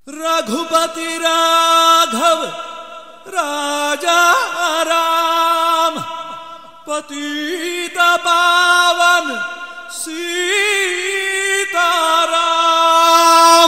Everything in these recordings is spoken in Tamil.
रघुपति राघव राजा राम पतित पावन सीताराम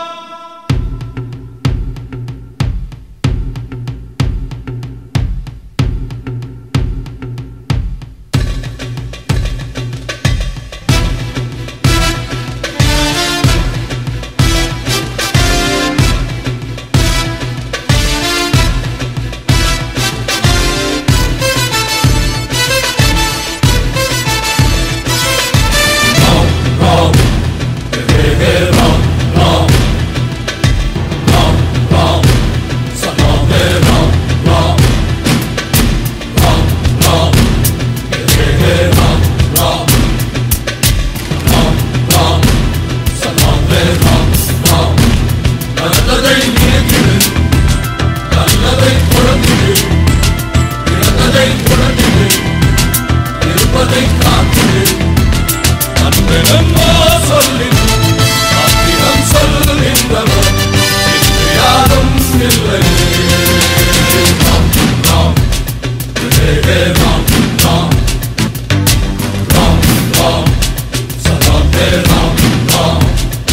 நல்லதை நினைத்திடு நல்லதை தொடர்ந்திடு இழந்ததை தொடர்ந்திடு இருப்பதை காத்திடு அன்பெனம்மா சொல்லிடு அத்திரம் சொல்கின்றவர் இன்று யாரும் இல்லை ராம் ராம் ஹே ஹே ராம் ராம் ராம் ராம் சலாம் ஹே ராம் ராம்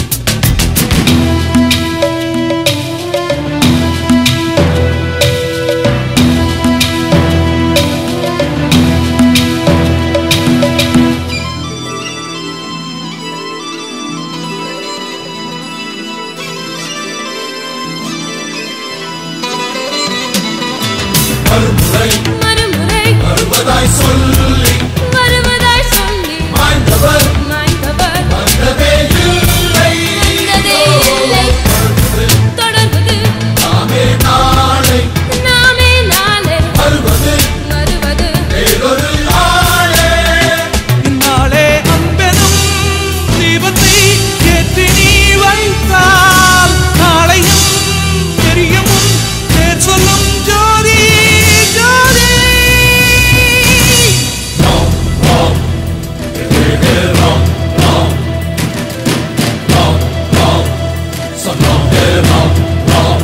மறுமுறை மறுமுறை வருவதாய் சொல்லி வருவதாய் சொல்லி மாய்ந்தவர் மாய்ந்தவர் வந்ததே இல்லை வந்ததே இல்லை. தொடர்வது நாமே நாளை நாமே நாளே வருவது வருவது வேறொரு நாளே இந்நாளே அன்பெனும் தீபத்தை ஏற்றி நீ வைத்தால் நாளையும் எரியமும் பேர் சொல்லும் ஜோதி ஜோதி ராம் ராம் ஹே ஹே ராம் ராம் ராம் ராம் சலாம் ஹே ராம் ராம்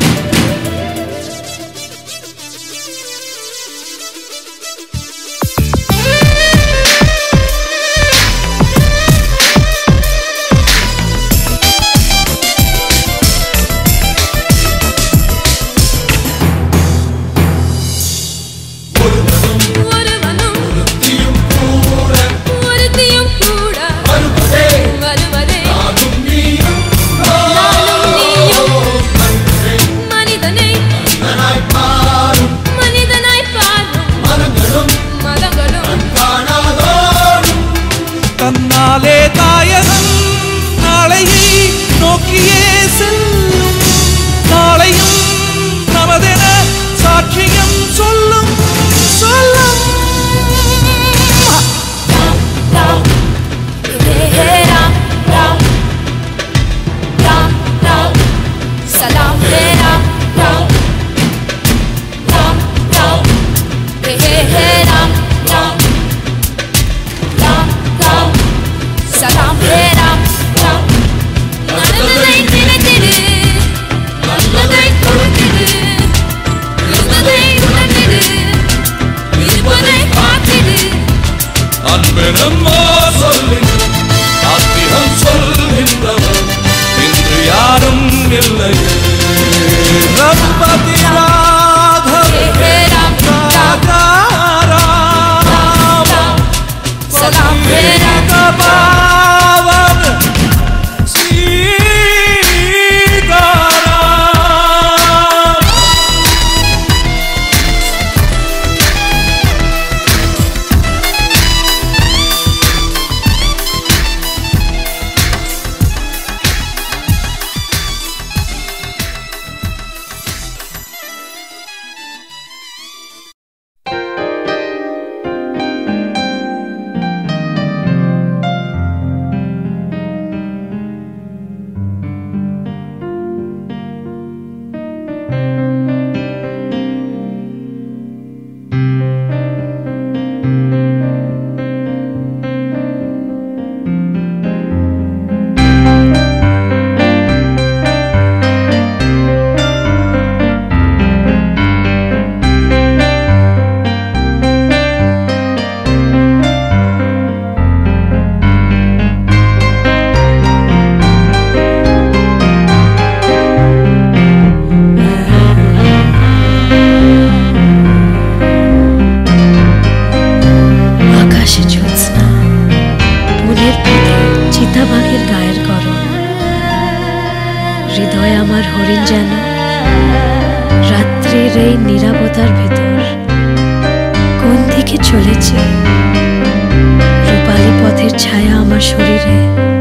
ஒருவனும் ஒருவனும் ஒருத்தியும் கூட ஒருத்தியும் கூட வருவதே வருவதே நானும் நீயும் நானும் நீயும் மனிதனே மனிதனை மனிதனாய் மாறும் மனிதனாய் பாரும் மனங்களும் மதங்களும் காணாதோடும் தன்னாலே தாயகம் நாளையை நோக்கியே செல்லும் நாளையும் நமதென சாட்சியம் சொல்லும் சொல்லும் ராம் ஹே ஹே ராம் ராம் ராம் ராம் சலாம் ஹே ராம் ராம் ராம் ராம் ஹே ஹே ஹே ராம் ராம் ராம் ராம் சலாம் ஹே ராம் ராம் நல்லதை நினைத்திடு நல்லதை கொடுத்திடு இருந்ததை உணர்ந்திடு இருப்பதை பார்த்திடு அன்பெனம்மா சொல்லிடு ஆத்திரம் சொல்கின்றவர் இன்று யாரும் இல்லை ரகுபதி ராഘവ ஹே ஹே ராம் ராம் ராஜா ராம் ராம் சலாம் ஹே ராம் பாவன் சீதாராம் হৃদয় আমার হরিণ যেন রাত্রির এই নিরাপতার ভেতর কোন দিকে চলেছে রূপালী পথের ছায়া আমার শরীরে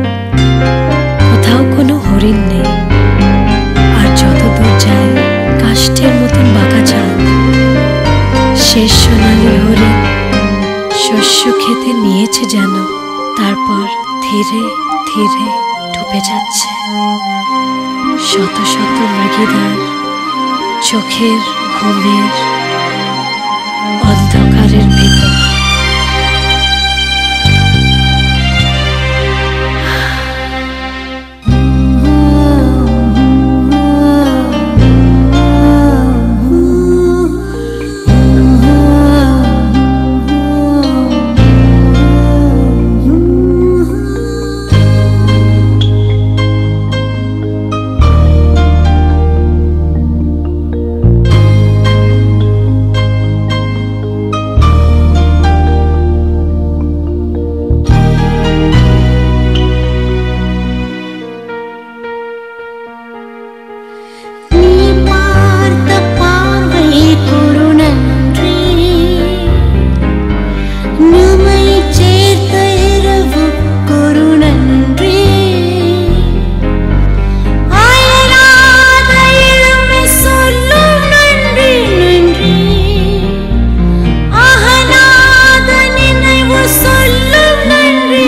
কোথাও কোনো হরিণ নেই আর যত দূর যায় কাষ্ঠের মতন বাঁকা চাঁদ শেষ সোনালি হরিণ শস্য খেতে নিয়েছে যেন তারপর ধীরে ধীরে ডুবে যাচ্ছে শত শত মৃগিদার চোখের ঘুমের অন্ধকারের ভিতর நீ பார்த்த பார்வை கொடு நன்றி நம்மை சேர்த்த இரவு கொரு நன்றி அயராத இளமை சொல்லும் நன்றி நன்றி அகலாத நினைவு சொல்லும் நன்றி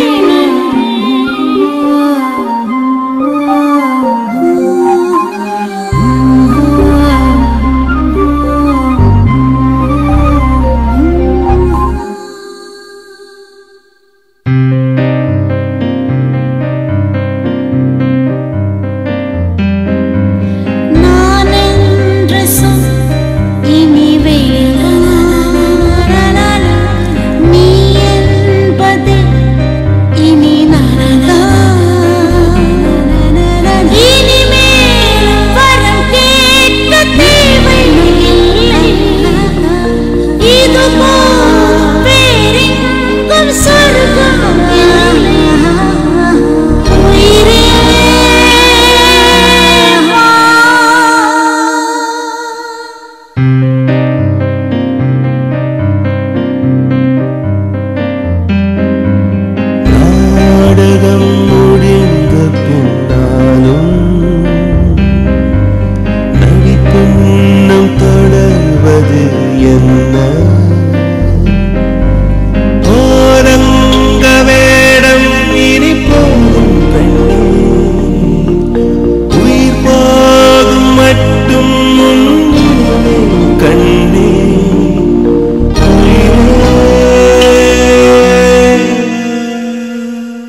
நான் என்ற சொல் இனி வேண்டாம் நீ என்பது இனி நரகம் இனிமேல் வரம் கேட்க தேவை இல்லை இதுபோல் வேறெங்கும் சொர்க்கம் இல்லை உயிரே வா நாடகம் முடிந்த பின்னாலும் நடிப்புன்னம் தொடர்வது என்ன ஓரங்க வேடம் இனி போகும் பெண்ணே உயிர் போகும் மட்டும் உன்னிலே கண்ணே உயிரே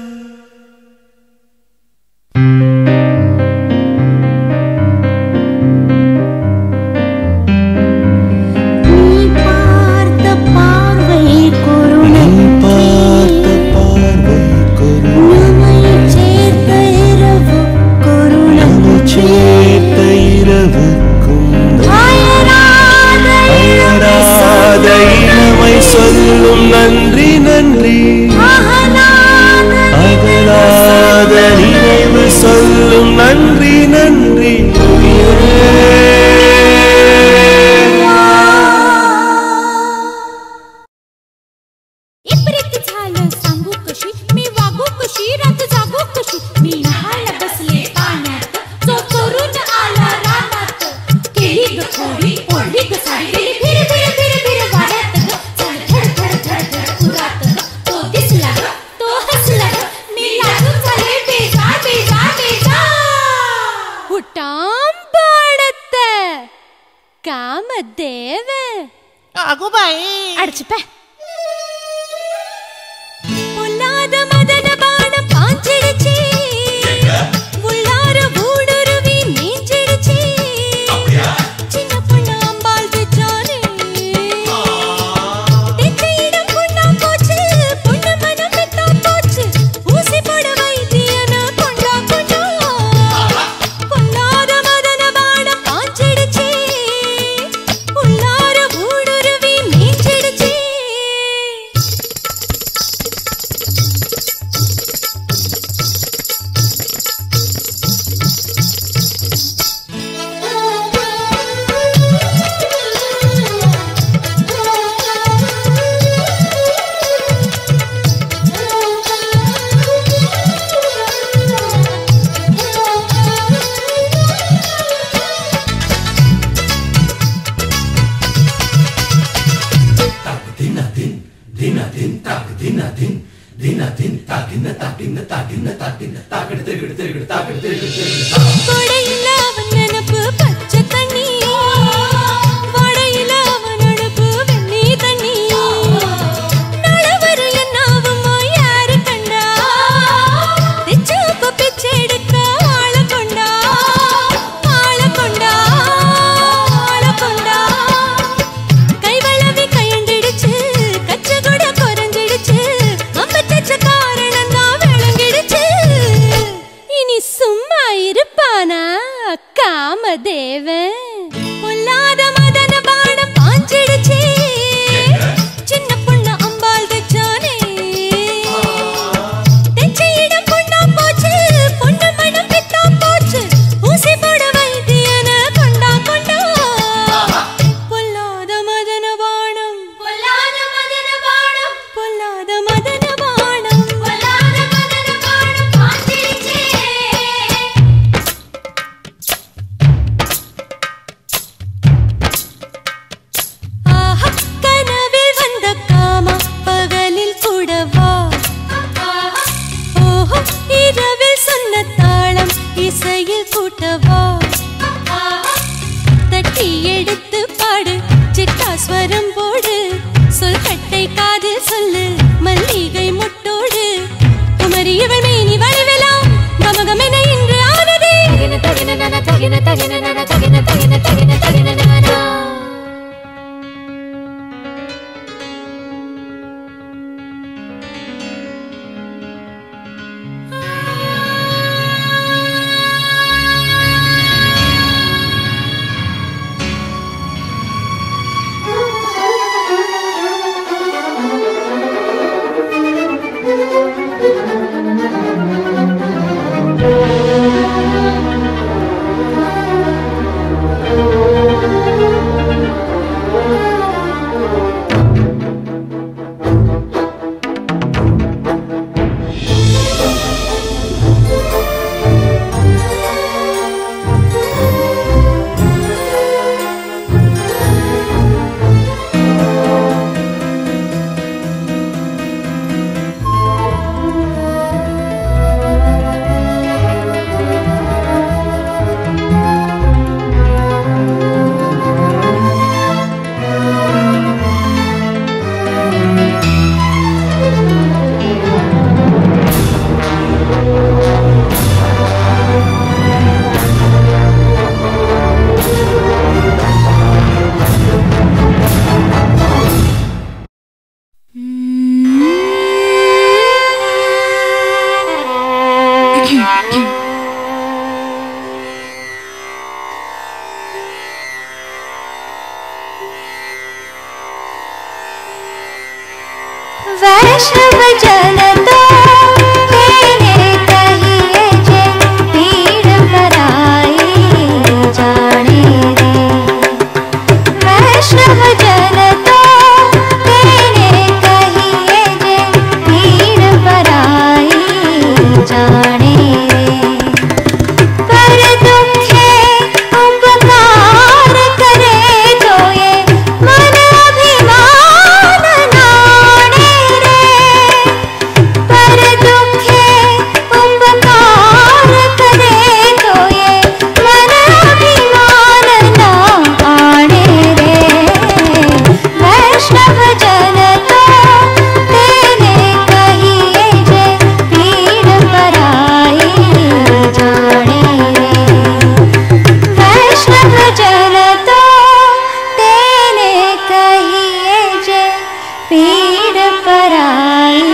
நீ பார்த்த பார்வை கொருணை பார்த்த பார்வை கரு நம்மை சேர்த்த இரவு கொருணை நம்மை சேர்த்த இரவுக்கும் அயராத அயராத இளமை சொல்லும் நன்றி நன்றி அகலாத அகலாத நினைவு சொல்லும் நன்றி நன்றி इपरीत झालं सांगू कशी मी वागू कशी रात जागू कशी मी न्हायला बसले पाण्यात जो करून आला रानात केली ग थोडी ओढली ग साडी गेली फिर फिर फिर फिर वाड्यात ग चल धड धड धड धड उरात ग तो दिसला ग तो हसला ग मी लागून झाले बेजार बेजार बेजार ಹುಟ್ಟಾಂ ಪಾಡತ್ತ ಕಾಮದೇವ அடிச்சுப்ப பொல்லாத மதன பானம் பாஞ்சிடுச்சு உள்ளார ஊடுருவி மீஞ்சிடுச்சு சின்ன பொண்ணு அம்பாள் தெச்சானே தெச்ச இடம் பொண்ணா போச்சு பொண்ணு மனம் பெத்தா போச்சு ஊசி போட வைத்தியன கொண்டா கொண்டா பொல்லாத மதன பானம் பாஞ்சிடுச்சு உள்ளார ஊடுருவி மீஞ்சிடுச்சு கொடையில அவன் நினப்பு பச்சை தண்ணி வடையில அவன் அனுப்பு வெண்ணி தண்ணி நலவர என்னாவுமோ யாரு கண்டா தெச்சப்ப பிச்சை எடுக்க ஆள கொண்டா ஆள கொண்டா ஆள கொண்டா கைவளவி கையண்டிடுச்சு கச்ச கூட குறைஞ்சிடுச்சு அம்பத்தச்ச காரணம் தான் விளங்கிடுச்சு இனி சும்மா இருப்பானா காமதேவன் பொல்லாத மதன பாடம் பாஞ்சிடுச்சே சின்ன பொண்ணு அம்பாள் தச்சானே தெச்ச இடம் பொண்ணா போச்சு பொண்ணு மனம் பித்தா போச்சு ஊசி போட வைத்தியன கொண்டா கொண்டா பொல்லாத மதன பாணம் பொல்லாத மதன பாடம் பொல்லாத மதன பாணம் பொல்லாத மதன பாடம் பாஞ்சிருச்சே ஆஹா கனவில் வந்த காமா பகலில் கூடவா ஓஹோ இரவில் சொன்ன தாளம் இசையில் கூட்டவா தட்டி எடுத்து பாடு சிட்டாஸ்வரம் போடு சொல் கட்டை காதில் சொல்லு மல்லிகை முட்டோடு குமரியவள் மேனி வடிவெல்லாம் கமகமென இன்று ஆனதே தகின தகின நன தகின தகின நன தகின தகின தகின தகின நனா वैष्णव जन तो तेरे कहिए जे पीड़ पराई जाने रे वैष्णव जन तो तेरे कहिए जे पीड़ पराई जाने रे पर दुखे उपकार करे जो ये मन अभिमान नाणे रे पर दुखे उपकार करे जो ये मन अभिमान ना आणे रे वैष्णव जन तो तेरे कहिए जे पीड़ पराई जाने रे वैष्णव जन तो तेने कहिए जे पीड़ पराई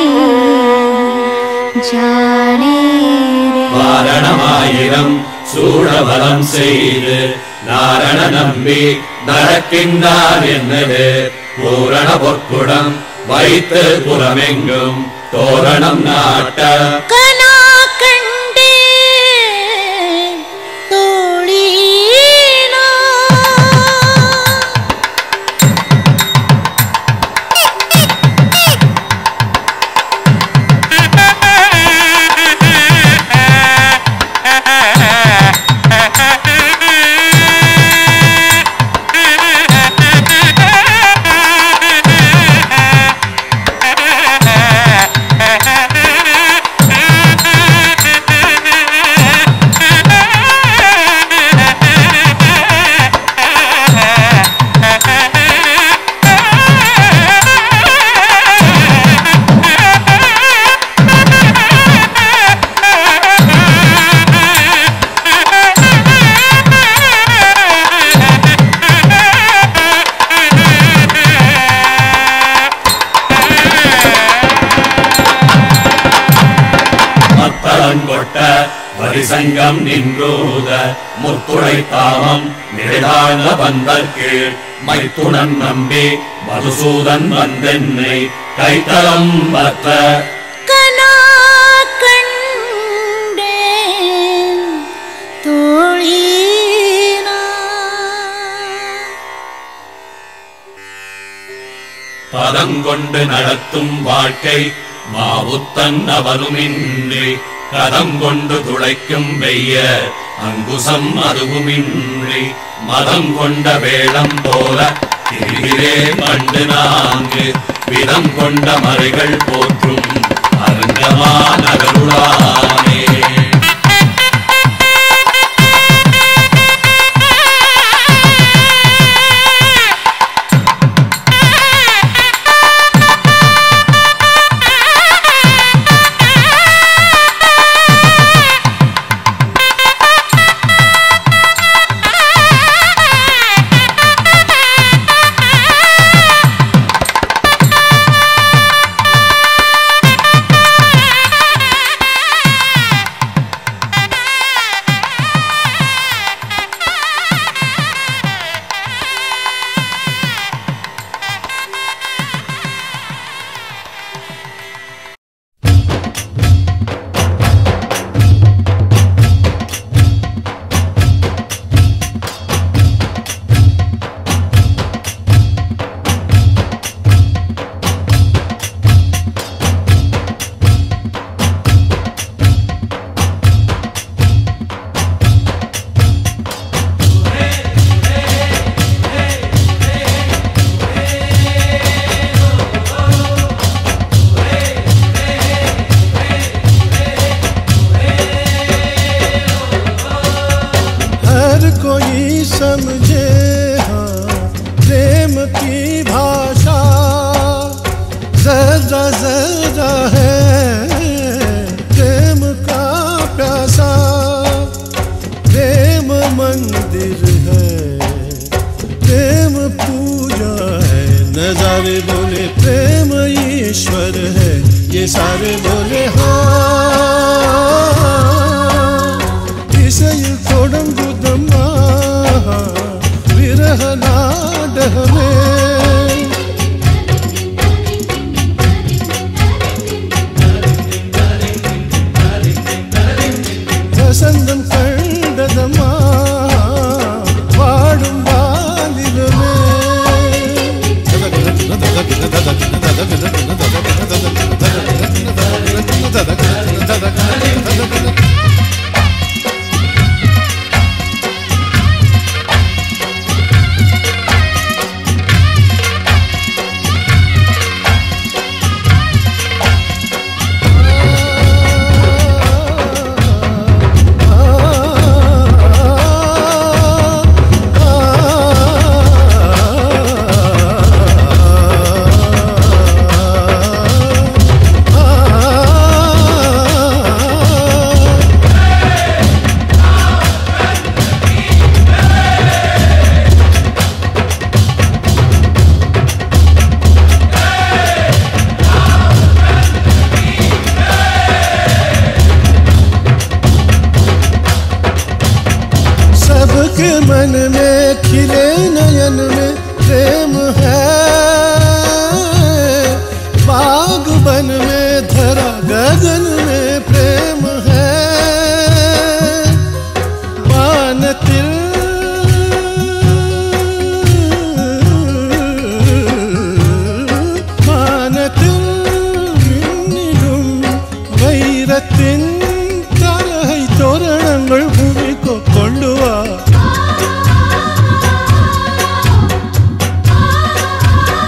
जाने रे வாரணமாயிரம் சூழவலம் செய்து நாரண நம்பி நடக்கின்றார் என்னது பூரண பொற்குடம் வைத்து புறமெங்கும் தோரணம் நாட்ட கனா கண்டே தோழீனா Thank you. திரிசங்கம் நின்றோத முத்துடை தாமம் நிறைதாழ்ந்த வந்தற்கீழ் மைத்துணன் நம்பி மதுசூதன் வந்தென்னை கைத்தலம் பற்ற கனா கண்டேன் தோழினா பதங்கொண்டு நடத்தும் வாழ்க்கை மாவுத்தன் அவனுமின்றி கதம் கொண்டு துளைக்கும் வெய்ய அங்குசம் அதுவுமின்றி மதம் கொண்ட வேளம் போல திரிகிறே மண்டு நான்கு விதம் கொண்ட மறைகள் போற்றும் அரங்கமா நகருளானே हर कोई समझे हाँ प्रेम की भाषा जरा जरा है प्रेम का प्यासा प्रेम मंदिर है प्रेम पूजा है नजारे बोले प्रेम ईश्वर है ये सारे बोले हाँ இசையில் தொடங்குதம்மா விரக நாடகமே வசந்தம் கண்டதம்மா வாடும் வாலிபமே सबके मन में खिले नयन में प्रेम है बाग बन में धरा गगन में प्रेम है मान तिल മാനത്തിൽ മിന്നിടും വൈരത്തിൻ തലഹൈ തോരണങ്ങൾ ഭൂമിക്കു കൊണ്ടുവാ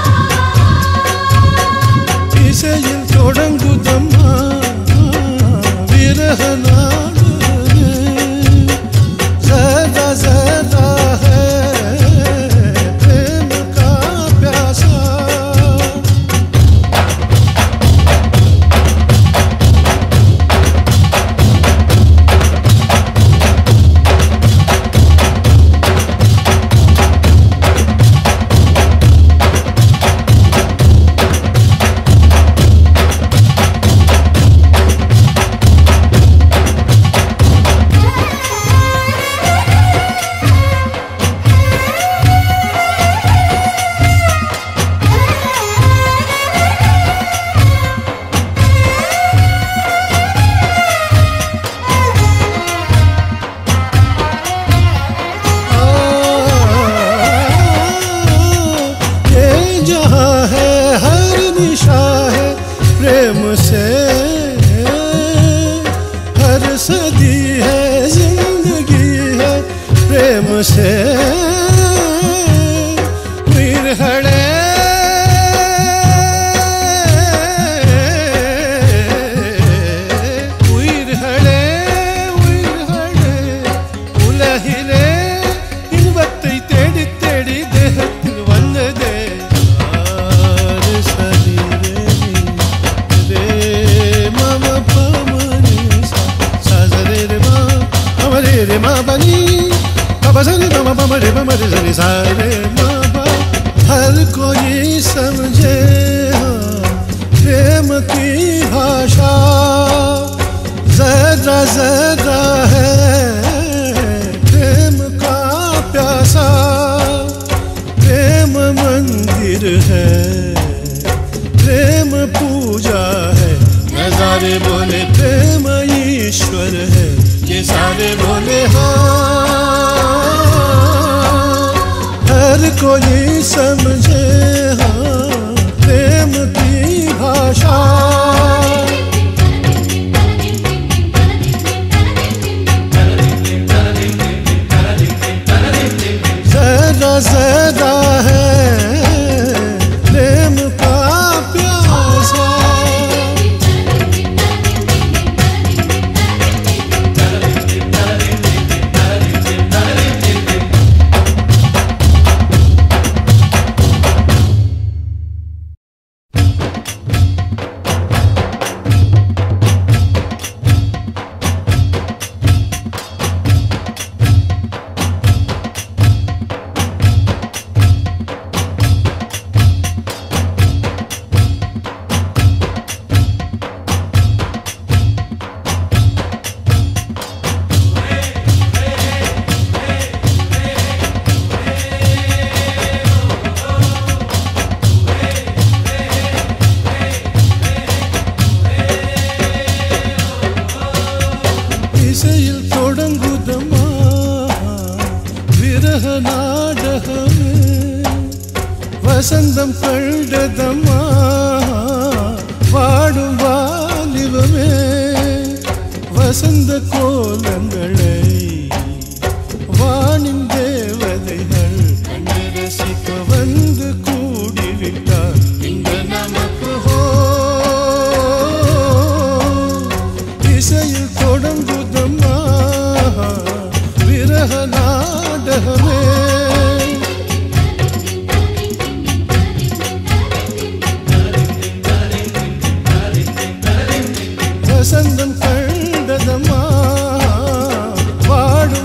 प्रेम से உயிர்களே உயிர்களே உயிர்களே உலகிலே இன்பத்தை தேடி தேடி தேகத்தில் வந்ததே ஆறு சரீரே ரே மம பமனி சா சரே ரே மா அமரே ரே மா பனி பபசனி மம பம ரே பம ரே சனி சா ரே மா பா हर कोई समझे हाँ, प्रेम की भाषा जरा जरा है प्रेम का प्यासा प्रेम मंदिर है प्रेम पूजा है नजारे बोले प्रेम ईश्वर है ये सारे बोले हाँ हर कोई समझे हाँ प्रेम की भाषा जरा जरा है प्रेम का प्यासा இசையில் தொடங்குதம்மா விரக நாடகமே வசந்தம் கண்டதம்மா வாடும் வாலிபமே வசந்த கோலங்களை வானின் தேவதைகள் கண்டு ரசிக்க வந்து கூடிவிட்டார் இந்த நமக்கு ஹோ இசையில் தொடங்குதம்மா விரக நாடகமே வசந்தம் கண்டதம்மா வாடும்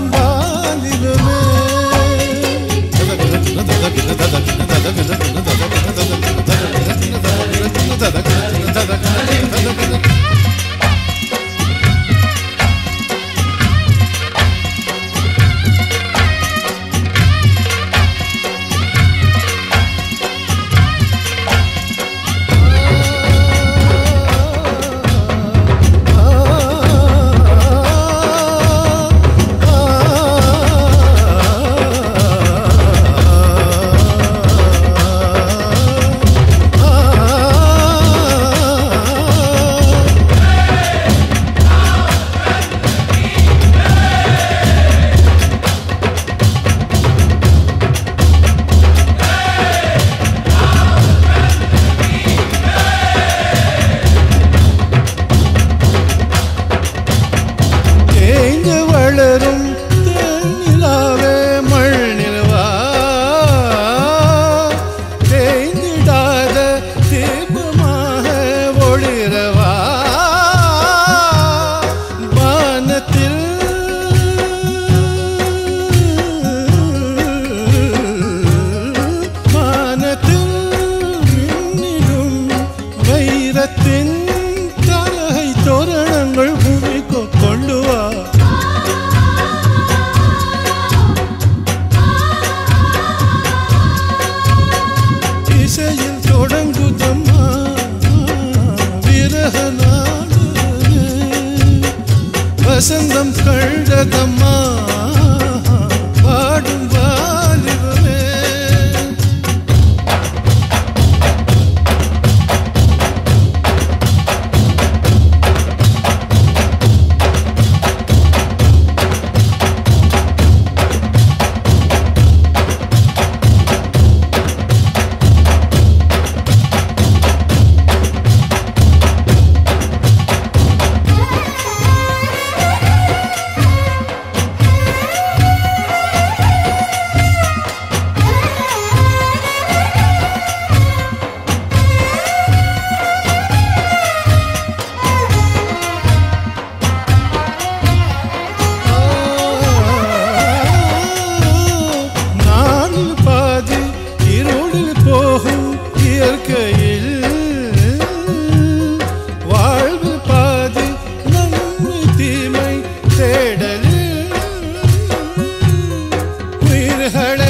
உயிர்களே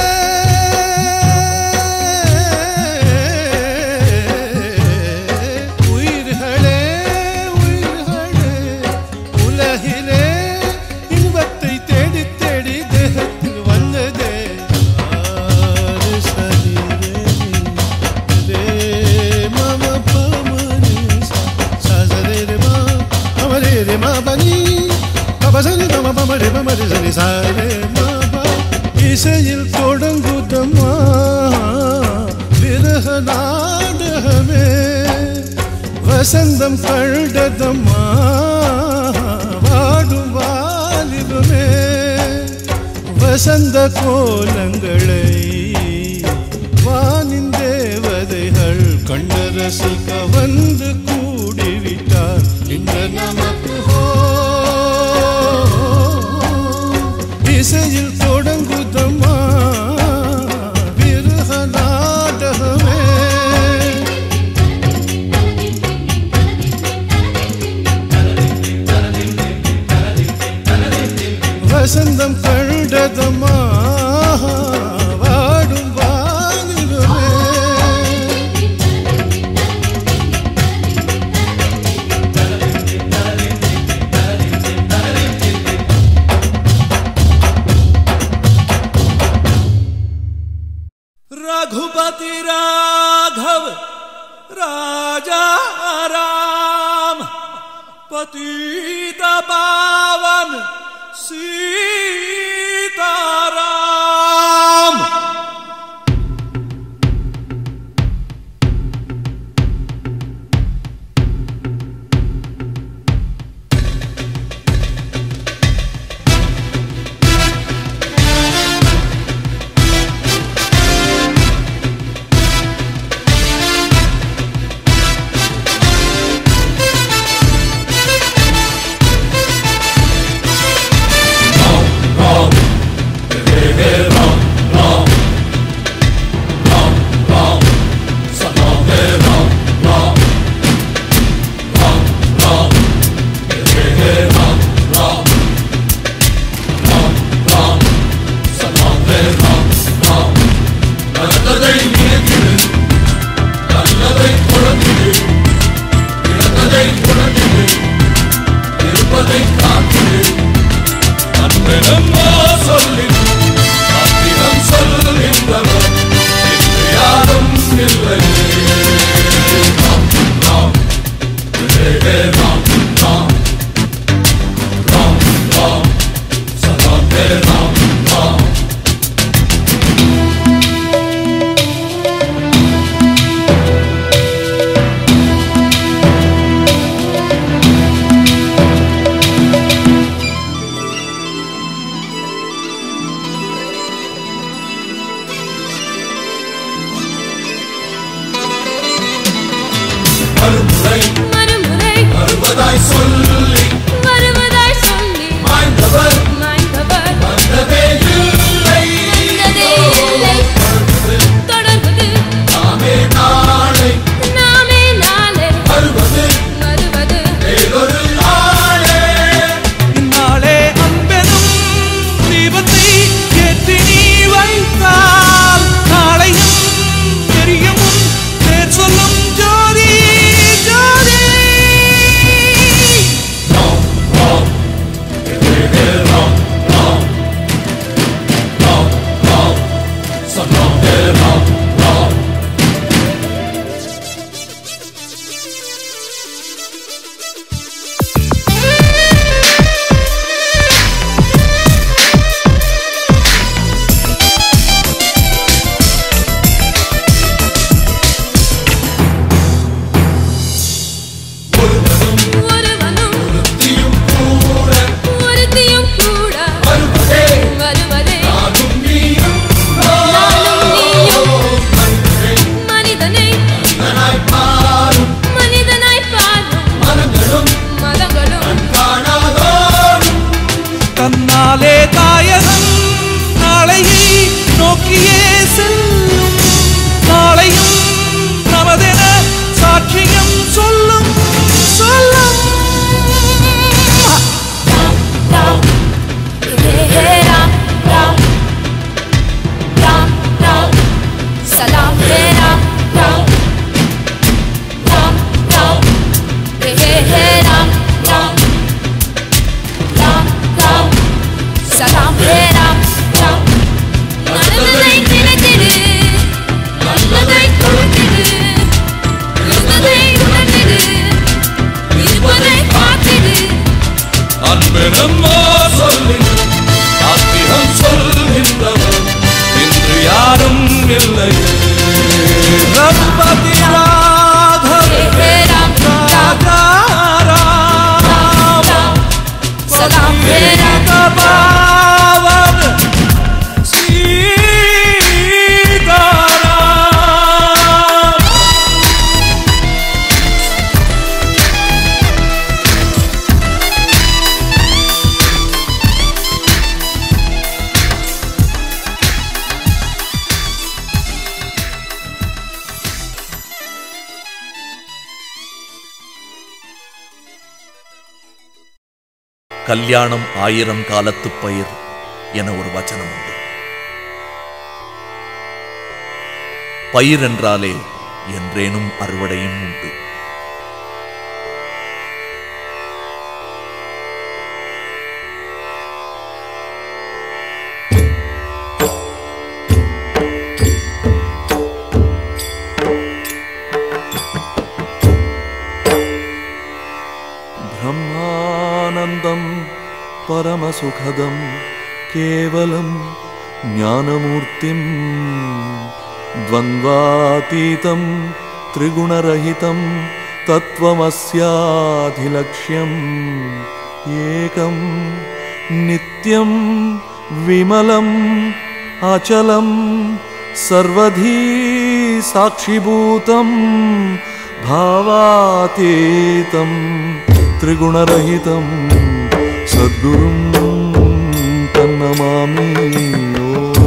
உயிர்களே உயிர்களே உலகிலே இன்பத்தை தேடி தேடி தேகத்தில் வந்ததே ஆறு சரீரே ரே மம பமனி சசரே ரே மா அமரே ரே மா பனி பபசனி மம பமரே பமரே சனி சாரே மா பா இசையில் தொடங்குதம்மா விரக நாடகமே வசந்தம் கழுடதம்மா வாடும் வாலிபமே வசந்த கோலங்களை வானின் தேவதைகள் கண்ட ரசிக்க வந்து கூடிவிட்டார் இந்த நமக்கு ஹோ இசையில் தொடங்குதம்மா விருக நாடகமே வசந்தம் கண்டதம்மா வாடும் வானிலுமே रघुपति राघव राजा राम पतित पावन सीताराम நல்லதை நினைத்திடு நல்லதை குழந்திடு இழந்ததை குழந்திடு இருப்பதை காத்திடு அன்பெனம்மா சொல்லிடு அத்திரம் சொல்கின்றவர் இன்று யாரும் இல்லை ராம் ராம் ஹே ஹே ராம் ராம் ராம் ராம் சதா ஹே ராம் ராம் மறுமுறை மறுமுறை வருவதாய் சொல்லி வருவதாய் சொல்லி மாய்ந்தவர் மாய்ந்தவர் வந்ததே இல்லை வந்ததே இல்லை. தொடர்வது நாமே நாளை நாமே நாளே வருவது வருவது வேறொரு நாளே நாளே அன்பெனும் தீபத்தை ஏற்றி நீ வைத்தால் நாளையும் எரியும் தேர் சொல்லும் ஜோதி ஜோதி இல்லையே रघुपति राघव हे राम राजा राम सलाम हे राम पावन सीताराम கல்யாணம் ஆயிரம் காலத்துப் பயிர் என ஒரு வச்சனம் உண்டு பயிர் என்றாலே என்றேனும் அறுவடையும் உண்டு ब्रह्मानन्दं परमसुखदं केवलं ज्ञानमूर्तिं द्वन्द्वातीतं त्रिगुणरहितं तत्त्वमस्याधिलक्ष्यम् एकं नित्यं विमलम् अचलं सर्वधी साक्षिभूतं भावातीतं त्रिगुणरहितं सद्गुरुं तन्नमामि ॐ।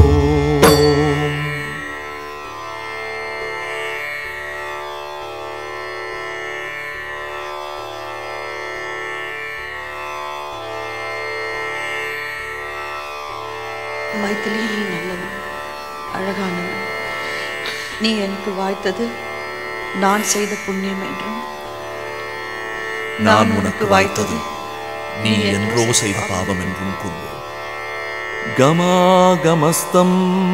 மைத்திலி நீ நல்லவன் அழகானவன் நீ எனக்கு வாய்த்தது நான் செய்த புண்ணியம் என்றும் நான் உனக்கு வாய்த்தது நீ என்றோ செய்த பாவம் என்றும் கூறுவோம் गमागमस्तं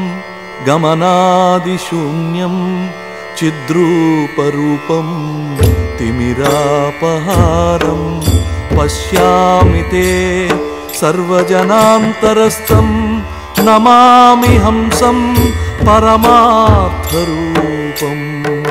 गमनादिशून्यं चिद्रूपरूपं तिमिरापहारं पश्यामि ते सर्वजनान्तरस्थं नमामि हंसं परमार्थरूपम्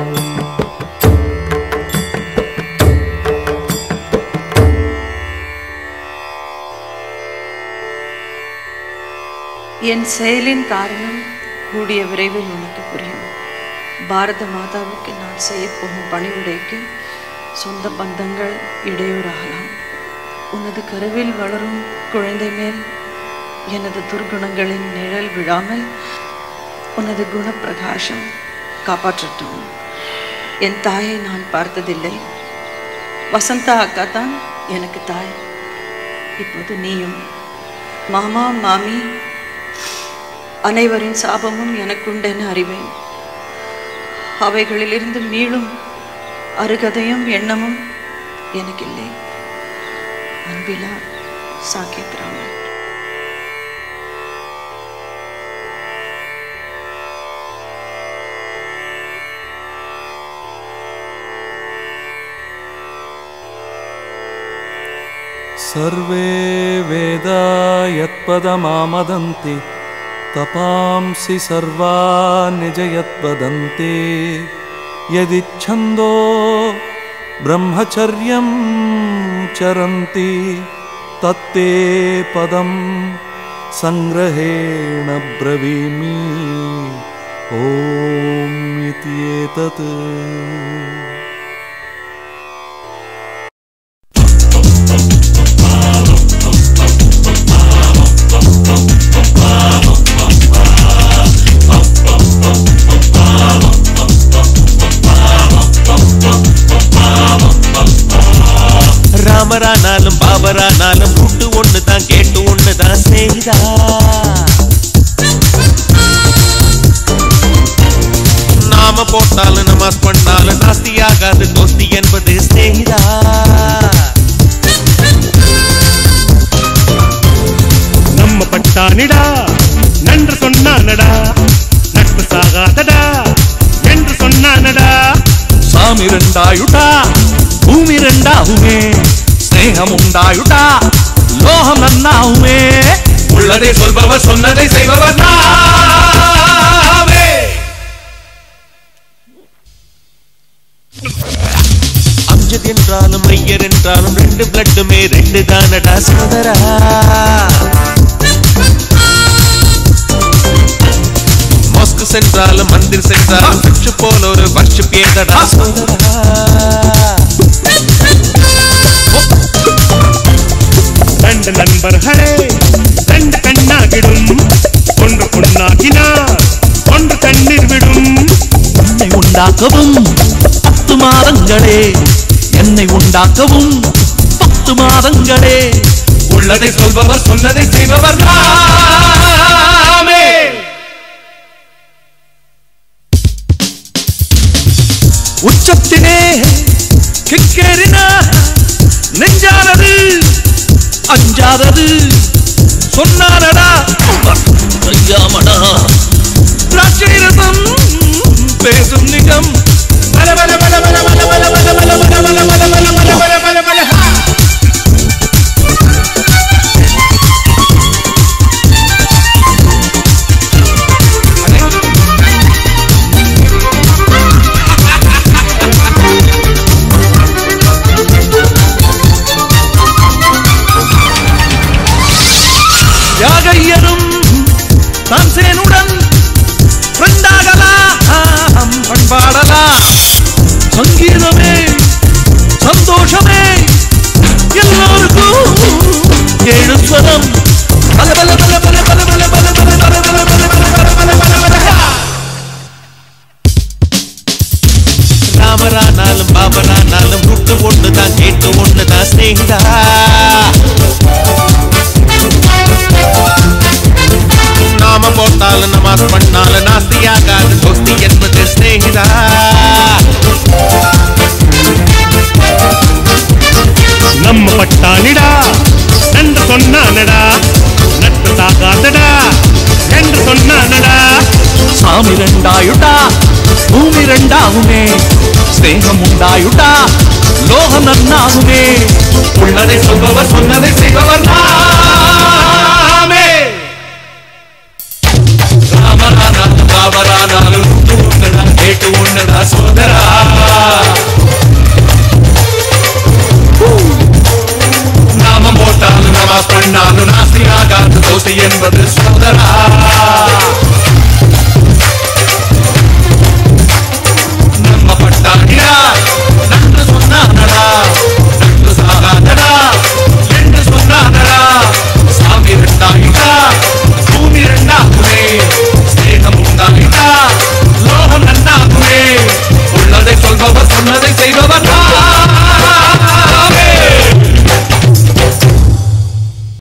என் செயலின் காரணம் கூடிய விரைவில் உனக்கு புரியும் பாரத மாதாவுக்கு நான் செய்யப்போகும் பணிவிடைக்கு சொந்த பந்தங்கள் இடையூறாகலாம் உனது கருவில் வளரும் குழந்தை மேல் எனது துர்குணங்களின் நிழல் விழாமல் உனது குணப்பிரகாசம் காப்பாற்றட்டும் என் தாயை நான் பார்த்ததில்லை வசந்தா அக்கா தான் எனக்கு தாய் இப்போது நீயும் மாமா மாமி அனைவரின் சாபமும் எனக்குண்டென அறிவேன் அவைகளிலிருந்து மீளும் அருகதையும் எண்ணமும் எனக்கில்லை அன்பிலா சாக்கியத் ராமன் सर्वे वेदा यत्पदमामदन्ति तपांसि सर्वा निजयत्वदन्ते यदिच्छन्दो ब्रह्मचर्यं चरन्ति तत्ते पदं सङ्ग्रहेण ब्रवीमि ॐ इत्येतत् ராமரானாலும் பாபரானாலும் கூட்டு ஒண்ணு தான் கேட்டு ஒண்ணு தான் செய்தா நாம போட்டாலும் நமாஸ் பண்ணாலும் நாஸ்தியாகாது தோஸ்தி என்பது செய்தா நம்ம பட்டானிடா நன்று சொன்னானடா நட்பு சாகாதடா என்று சொன்னானடா சாமி ரெண்டாயுட்டா பூமி ரெண்டாகுமே ஸ்நேகம் உண்டாயுட்டா லோகம் நன்னாகுமே உள்ளதை சொல்பவர் சொன்னதை செய்பவர் நாமே லட்டுமே ரெண்டு தானடா சோதரா மாஸ்க் சென்றாலும் மந்திர் சென்றாலும் வச்சு போல ஒரு வர்ஷிப் ஏதடா சோதரா ரெண்டு நண்பர்களே ரெண்டு கண்ணாகிடும் ஒன்று பொண்ணாகினார் ஒன்று கண்ணீர் விடும் என்னை உண்டாக்கவும் பத்து மாதங்களே என்னை உண்டாக்கவும் பத்து மாதங்களே உள்ளதை சொல்பவர் சொன்னதை செய்பவர் நாமே உச்சத்தினே கிக்கேறினா நெஞ்சானது அஞ்சாதது சொன்னாரடா ஐயாமடா திராட்சைரசம் பேசும் நிகம் பல பல பல பல பல பல பல பல பல பல பல பல பல பல பல பல யாகையரும் தான்சேனுடன் ஃப்ரெண்டாகலாம் பண்பாடலாம் சங்கீதமே சந்தோஷமே எல்லோருக்கும் ஏழு ஸ்வரம் பல பல பல பல பல பல பல பல பல பல பல பல பல பல பல பல ராமரானாலும் பாபரானாலும் ரூட்டு ஒண்ணுதான் கேட்டு ஒண்ணுதான் ஸ்நேகிதா நாம போட்டாலும் நமாஸ் பண்ணாலும் நாஸ்தியாகாது தோஸ்தி என்பது ஸ்நேகிதா நம்ம பட்டானிடா என்று சொன்னானடா நட்பு தாக்காதடா என்று சொன்னானடா சாமி ரெண்டாயுடா பூமி ரெண்டாகுமே ஸ்நேகம் உண்டாயுடா லோகம் நன்னாகுமே உள்ளதை சொல்பவர் சொன்னதை செய்பவர் நாமே ராமரானாலும் பாபரானாலும் உண்டு ஒண்ணுடா கேட்டு ஒண்ணுடா சோதரா நாமம் போட்டாலும் நமாஸ் பண்ணாலும் நாஸ்தி ஆகாது தோசை என்பது சோதரா